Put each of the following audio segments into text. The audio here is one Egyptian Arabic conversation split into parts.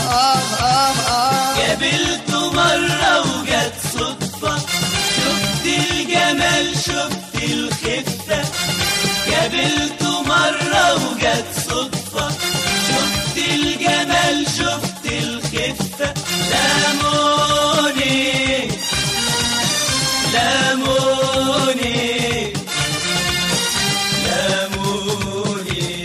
آه آه آه قابلته مرة وجت صدفة شفت الجمال شفت الخفة قابلته مرة وجت صدفة شفت الجمال شفت الخفة لاموني لاموني لاموني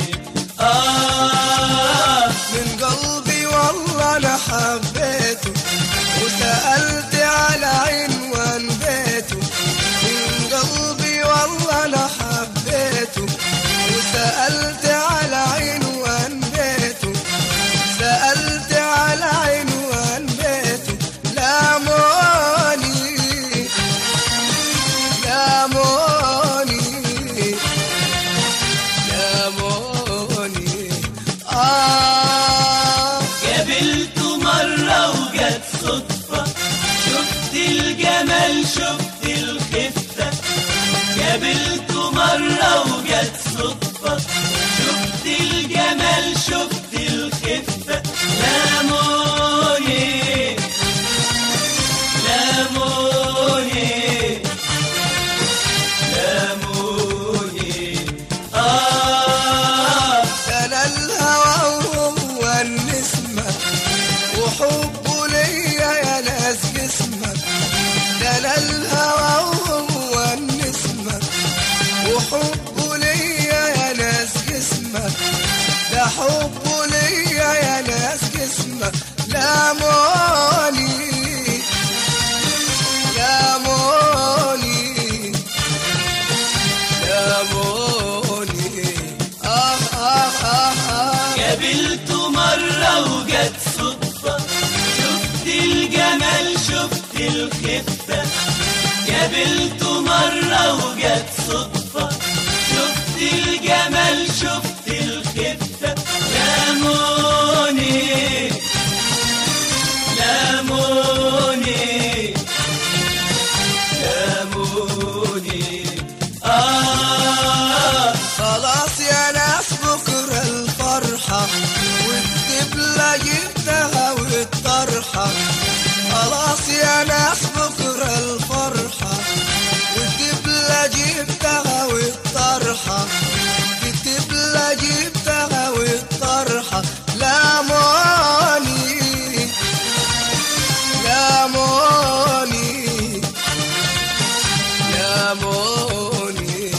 آه من قلبي والله انا حبيته وسألت على عنوان بيته من قلبي والله انا حبيته وسألت على عنوان بيته سألت على عنوان بيته لاموني لاموني لاموني آه قابلته مرة وجت صدفة شفت الجمال شفت الخفة قابلته مرة وجت صدفة شفت الجمال شفت الخفة لاموني لاموني لاموني آه أنا الهوى وهو النسمة وحبه ليا يا ناس جسمك ده أنا الهوى وهو النسمة وحبه ليا يا ناس جسمك ده حبه ليا يا ناس جسمك لاموني لاموني لاموني آه آه آه آه قابلته مرة وجت صدفة شفت الجمال شفت الخفة قابلته مرة وجت صدفة شفت الجمال شفت الخفة لاموني لاموني لاموني آه خلاص يا ناس بكرة الفرحة والدبلة جبتها والطرحة خلاص يا ناس بكرة الفرحة والدبلة جبتها والطرحة الدبلة جبتها والطرحة لاموني لاموني لاموني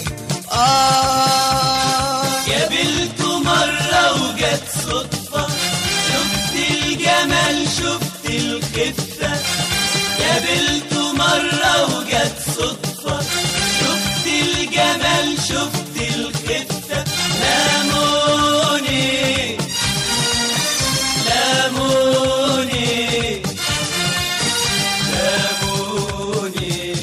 آه قابلته مرة وجت صدفة شفت الجمال شفت الخفة قابلته مرة وجت صدفة شفت الجمال شفت الخفة لاموني لاموني لاموني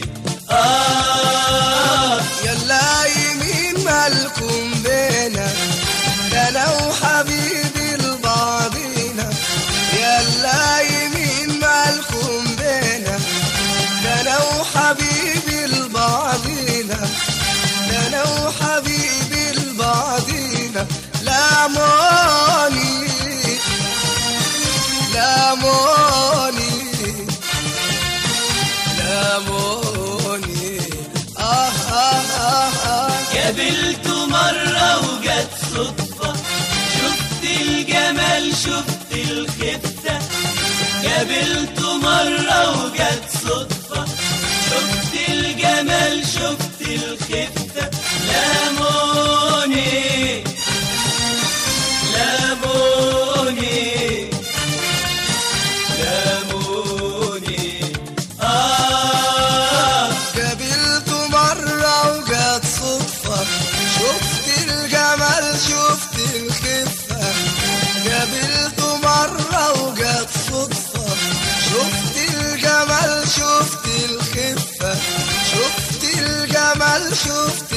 آه يلا يمين مالكم بينا ده انا وحبيبي لبعضينا يلا يمين مالكم بينا ده انا وحبيبي لبعضينا ده انا وحبيبي لبعضينا لاموني لاموني لاموني آه آه آه آه قابلته مرة وجت صدفة شفت الجمال شفت الخفة قابلته مرة وجت صدفة شفت الجمال شفت الخفة لاموني لاموني لاموني آه قابلته مرة وجت صدفة شفت الجمال شفت الخفة قابلته مرة وجت صدفة شفت الجمال شفت الخفة شفت الجمال شفت